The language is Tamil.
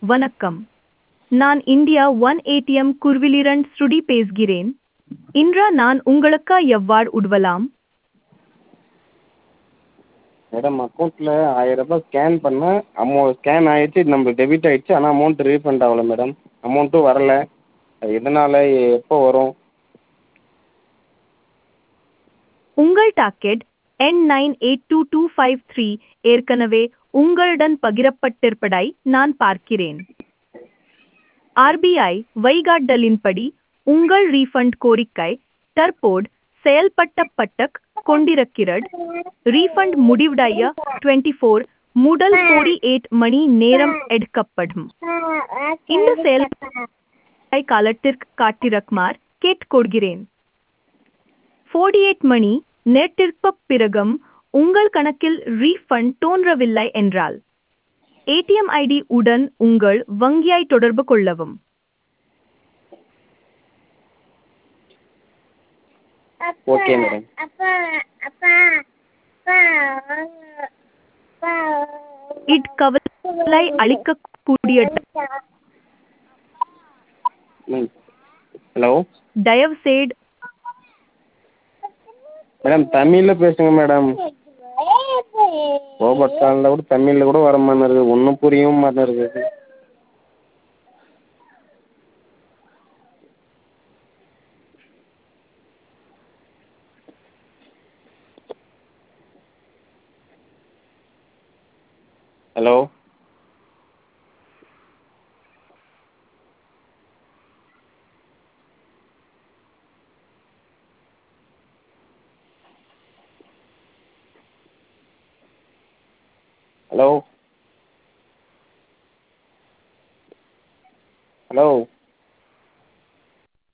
வணக்கம் நான் இந்தியா ஒன் ஏடிஎம் குர்விலிரண்ட் ஸ்ருடி பேசுகிறேன் இன்றா நான் உங்களுக்கு எவ்வாறு உதவலாம் மேடம் அக்கௌண்ட்டில் ஆயிரம் ரூபாய் ஸ்கேன் பண்ணேன் அமௌ ஸ்கேன் ஆயிடுச்சு நம்மளுக்கு டெபிட் ஆயிடுச்சு ஆனால் அமௌண்ட் ரீஃபண்ட் ஆகல மேடம் அமௌண்ட்டும் வரல அது எதனால் எப்போ வரும் உங்கள் docket N nine eight two two five three ஏற்கனவே உங்களுடன் பகிரப்பட்டிருப்பதை நான் பார்க்கிறேன் ஆர்பிஐ வழிகாட்டலின்படி உங்கள் ரீஃபண்ட் கோரிக்கை தற்போது செயல்பட்டப்பட்ட கொண்டிருக்கிறது ரீஃபண்ட் முடிவடைய டுவெண்ட்டி ஃபோர் முதல் ஃபோர்டி எயிட் மணி நேரம் எடுக்கப்படும் இந்த செயல் காலத்திற்கு காட்டிருக்குமாறு கேட்டுக்கொள்கிறேன் ஃபோர்டி எயிட் மணி நேரத்திற்கு பிறகும் உங்கள் கணக்கில் ரீஃபண்ட் தோன்றவில்லை என்றால் ஏடிஎம் ஐடி உடன் உங்கள் வங்கியை தொடர்பு கொள்ளவும் ஓகே மேடம் இட்கவலை அளிக்கக்கூடிய ம் ஹலோ தயவுசெய்து மேடம் தமிழில் பேசுங்க மேடம் ரோபோட் காலில் கூட தமிழில் கூட வர மாட்டேங்குது ஒன்றும் புரியவும் மாட்டேங்குது ஹலோ ஹலோ ஹலோ